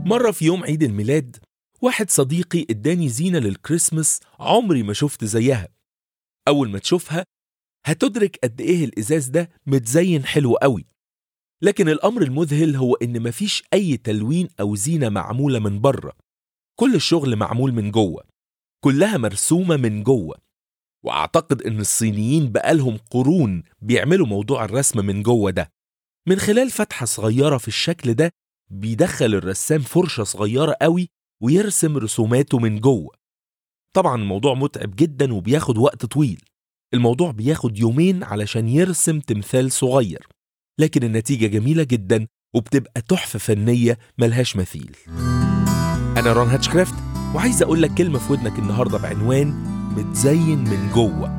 مرة في يوم عيد الميلاد واحد صديقي اداني زينة للكريسماس عمري ما شفت زيها أول ما تشوفها هتدرك قد إيه الإزاز ده متزين حلو قوي لكن الأمر المذهل هو إن مفيش أي تلوين أو زينة معمولة من بره كل الشغل معمول من جوه كلها مرسومة من جوه وأعتقد إن الصينيين بقالهم قرون بيعملوا موضوع الرسم من جوه ده من خلال فتحة صغيرة في الشكل ده بيدخل الرسام فرشة صغيرة قوي ويرسم رسوماته من جوه طبعا الموضوع متعب جدا وبياخد وقت طويل الموضوع بياخد يومين علشان يرسم تمثال صغير لكن النتيجة جميلة جدا وبتبقى تحفة فنية ملهاش مثيل أنا رون هاتشكرافت وعايز أقول لك كلمة في ودنك النهاردة بعنوان متزين من جوه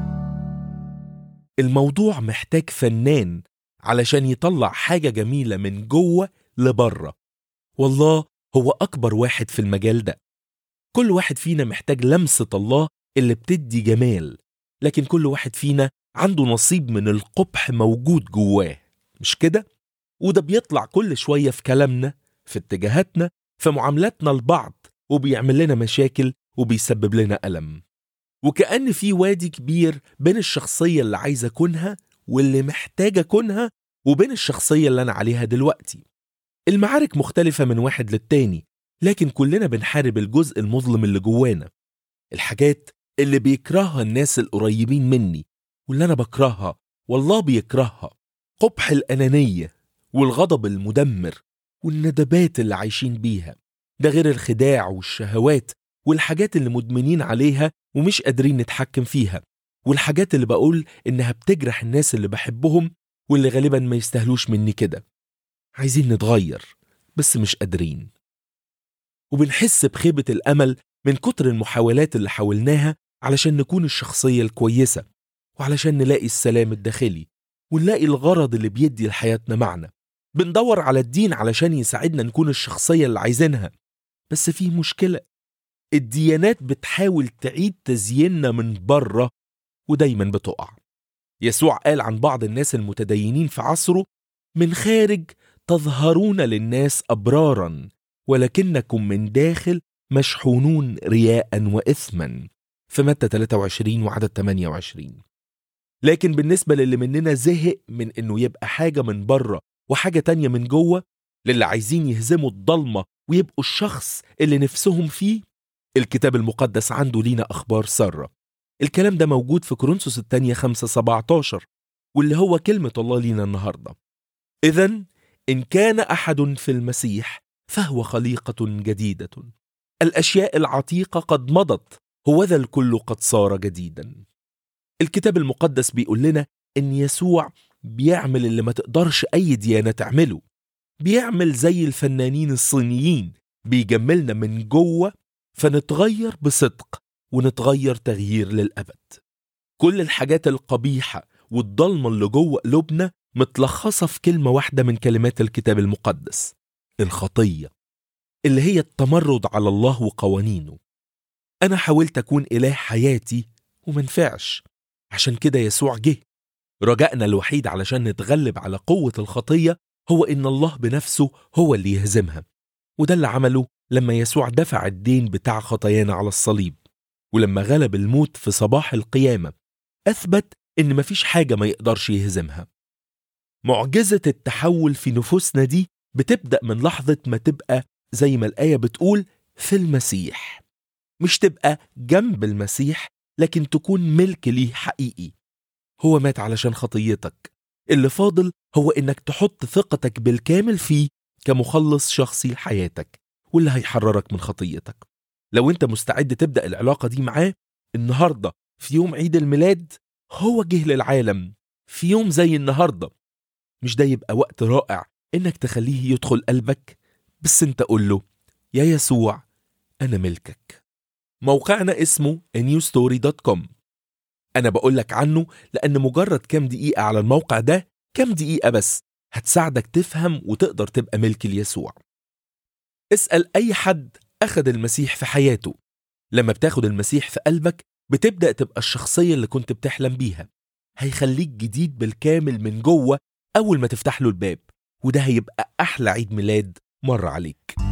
الموضوع محتاج فنان علشان يطلع حاجة جميلة من جوه لبره والله هو أكبر واحد في المجال ده كل واحد فينا محتاج لمسة الله اللي بتدي جمال لكن كل واحد فينا عنده نصيب من القبح موجود جواه مش كده؟ وده بيطلع كل شوية في كلامنا في اتجاهاتنا في معاملاتنا لبعض وبيعمل لنا مشاكل وبيسبب لنا ألم وكأن في وادي كبير بين الشخصية اللي عايزة أكونها واللي محتاجة أكونها وبين الشخصية اللي أنا عليها دلوقتي المعارك مختلفة من واحد للتاني لكن كلنا بنحارب الجزء المظلم اللي جوانا الحاجات اللي بيكرهها الناس القريبين مني واللي أنا بكرهها والله بيكرهها قبح الأنانية والغضب المدمر والندبات اللي عايشين بيها ده غير الخداع والشهوات والحاجات اللي مدمنين عليها ومش قادرين نتحكم فيها والحاجات اللي بقول إنها بتجرح الناس اللي بحبهم واللي غالبا ما يستاهلوش مني كده عايزين نتغير بس مش قادرين وبنحس بخيبة الأمل من كتر المحاولات اللي حاولناها علشان نكون الشخصية الكويسة وعلشان نلاقي السلام الداخلي ونلاقي الغرض اللي بيدي لحياتنا معنى بندور على الدين علشان يساعدنا نكون الشخصية اللي عايزينها بس في مشكلة الديانات بتحاول تعيد تزييننا من بره ودايما بتقع يسوع قال عن بعض الناس المتدينين في عصره من خارج تظهرون للناس أبرارا ولكنكم من داخل مشحونون رياء وإثما في متى 23 وعدد 28 لكن بالنسبة للي مننا زهق من إنه يبقى حاجة من بره وحاجة تانية من جوه للي عايزين يهزموا الضلمة ويبقوا الشخص اللي نفسهم فيه الكتاب المقدس عنده لينا أخبار سارة الكلام ده موجود في كورنثوس الثانية 5 17 واللي هو كلمة الله لينا النهاردة إذا إن كان أحد في المسيح فهو خليقة جديدة الأشياء العتيقة قد مضت هوذا الكل قد صار جديدا الكتاب المقدس بيقول لنا إن يسوع بيعمل اللي ما تقدرش أي ديانة تعمله بيعمل زي الفنانين الصينيين بيجملنا من جوه فنتغير بصدق ونتغير تغيير للأبد كل الحاجات القبيحة والضلمة اللي جوه قلوبنا متلخصة في كلمة واحدة من كلمات الكتاب المقدس الخطية اللي هي التمرد على الله وقوانينه أنا حاولت أكون إله حياتي ومنفعش عشان كده يسوع جه رجائنا الوحيد علشان نتغلب على قوة الخطية هو إن الله بنفسه هو اللي يهزمها وده اللي عمله لما يسوع دفع الدين بتاع خطايانا على الصليب ولما غلب الموت في صباح القيامة أثبت إن مفيش حاجة ما يقدرش يهزمها معجزة التحول في نفوسنا دي بتبدأ من لحظة ما تبقى زي ما الآية بتقول في المسيح مش تبقى جنب المسيح لكن تكون ملك ليه حقيقي هو مات علشان خطيتك اللي فاضل هو إنك تحط ثقتك بالكامل فيه كمخلص شخصي لحياتك واللي هيحررك من خطيتك لو انت مستعد تبدأ العلاقة دي معاه النهاردة في يوم عيد الميلاد هو جه للعالم في يوم زي النهاردة مش ده يبقى وقت رائع انك تخليه يدخل قلبك بس انت قول له يا يسوع انا ملكك موقعنا اسمه newstory.com انا بقول لك عنه لان مجرد كام دقيقة على الموقع ده كام دقيقة بس هتساعدك تفهم وتقدر تبقى ملك ليسوع اسأل أي حد أخد المسيح في حياته لما بتاخد المسيح في قلبك بتبدأ تبقى الشخصية اللي كنت بتحلم بيها هيخليك جديد بالكامل من جوه أول ما تفتح له الباب وده هيبقى أحلى عيد ميلاد مر عليك